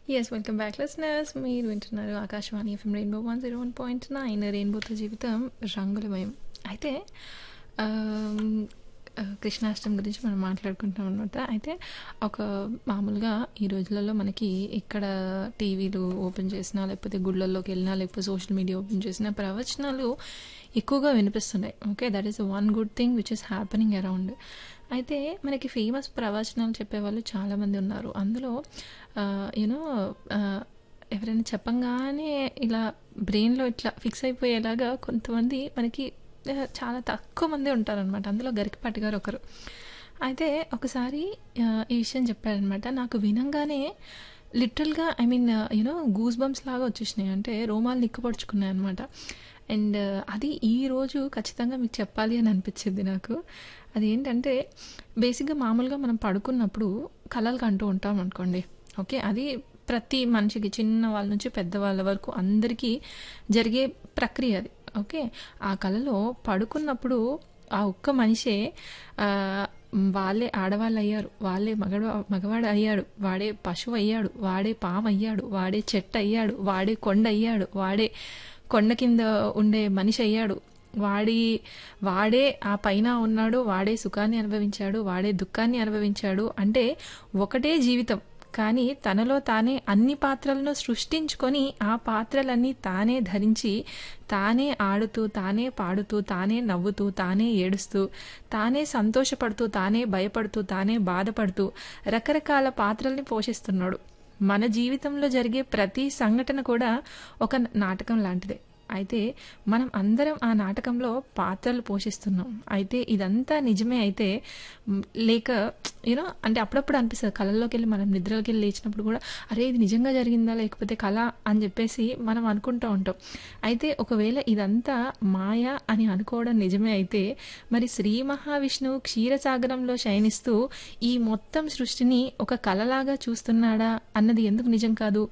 yes welcome back listeners మీరు వింటున్నారు Akashvani FM rainbow one zero one point nine రెయిన్బోతో జీవితం రంగులమయం అయితే ఆమ్, ఆ, కృష్ణాష్టమి గురించి మనం మాట్లాడుకుంటాం అనమాట అయితే ఒక మామూలుగా ఈ రోజులలో మనకి ఇక్కడ టీవీలు ఓపెన్ చేసినా లేకపోతే గుళ్ళల్లోకి వెళ్ళినా లేకపోతే సోషల్ మీడియా ఓపెన్ చేసినా ప్రవచనాలు ఎక్కువగా వినిపిస్తున్నాయి okay that is one good thing which is happening around అయితే మనకి ఫేమస్ ప్రవచనాలు చెప్పేవాళ్ళు చాలామంది ఉన్నారు అందులో యూనో ఎవరైనా చెప్పంగానే ఇలా బ్రెయిన్లో ఇట్లా ఫిక్స్ అయిపోయేలాగా కొంతమంది మనకి ఆ, చాలా తక్కువ మంది ఉంటారనమాట అందులో గరికపాటి గారు ఒకరు అయితే ఒకసారి ఆ, ఈ విషయం చెప్పారనమాట నాకు వినంగానే లిటరల్గా I mean you know goose bumps లాగా వచ్చేసినాయి అంటే రోమాలు నిక్కపడుచుకున్నాయి అనమాట అండ్ అది ఈ రోజు ఖచ్చితంగా మీకు చెప్పాలి అని అనిపించింది నాకు అది ఏంటంటే బేసిక్గా మామూలుగా మనం పడుకున్నప్పుడు కలలు కంటూ ఉంటాం అనుకోండి ఓకే అది ప్రతి మనిషికి చిన్న వాళ్ళ నుంచి పెద్దవాళ్ళ వరకు అందరికీ జరిగే ప్రక్రియ అది ఓకే ఆ కళలో పడుకున్నప్పుడు ఆ ఒక్క మనిషే ఆ, వాళ్ళే ఆడవాళ్ళు అయ్యారు వాళ్ళే మగడ మగవాడు అయ్యాడు వాడే పశువు అయ్యాడు వాడే పాము అయ్యాడు వాడే చెట్టు అయ్యాడు వాడే కొండ అయ్యాడు వాడే కొండ కింద ఉండే మనిషి అయ్యాడు వాడి వాడే ఆ పైన ఉన్నాడు వాడే సుఖాన్ని అనుభవించాడు వాడే దుఃఖాన్ని అనుభవించాడు అంటే ఒకటే జీవితం కానీ తనలో తానే అన్ని పాత్రలను సృష్టించుకొని ఆ పాత్రలన్నీ తానే ధరించి తానే ఆడుతూ తానే పాడుతూ తానే నవ్వుతూ తానే ఏడుస్తూ తానే సంతోషపడుతూ తానే భయపడుతూ తానే బాధపడుతూ రకరకాల పాత్రల్ని పోషిస్తున్నాడు మన జీవితంలో జరిగే ప్రతి సంఘటన కూడా ఒక నాటకం లాంటిదే అయితే మనం అందరం ఆ నాటకంలో పాత్రలు పోషిస్తున్నాం అయితే ఇదంతా నిజమే అయితే మ్, లేక యూనో అంటే అప్పుడప్పుడు అనిపిస్తుంది కళల్లోకి వెళ్ళి మనం నిద్రలోకి వెళ్ళి లేచినప్పుడు కూడా అరే ఇది నిజంగా జరిగిందా లేకపోతే కళ అని చెప్పేసి మనం అనుకుంటూ ఉంటాం అయితే ఒకవేళ ఇదంతా మాయ అని అనుకోవడం నిజమే అయితే మరి శ్రీ మహావిష్ణువు క్షీరసాగరంలో శయనిస్తూ ఈ మొత్తం సృష్టిని ఒక కళలాగా చూస్తున్నాడా అన్నది ఎందుకు నిజం కాదు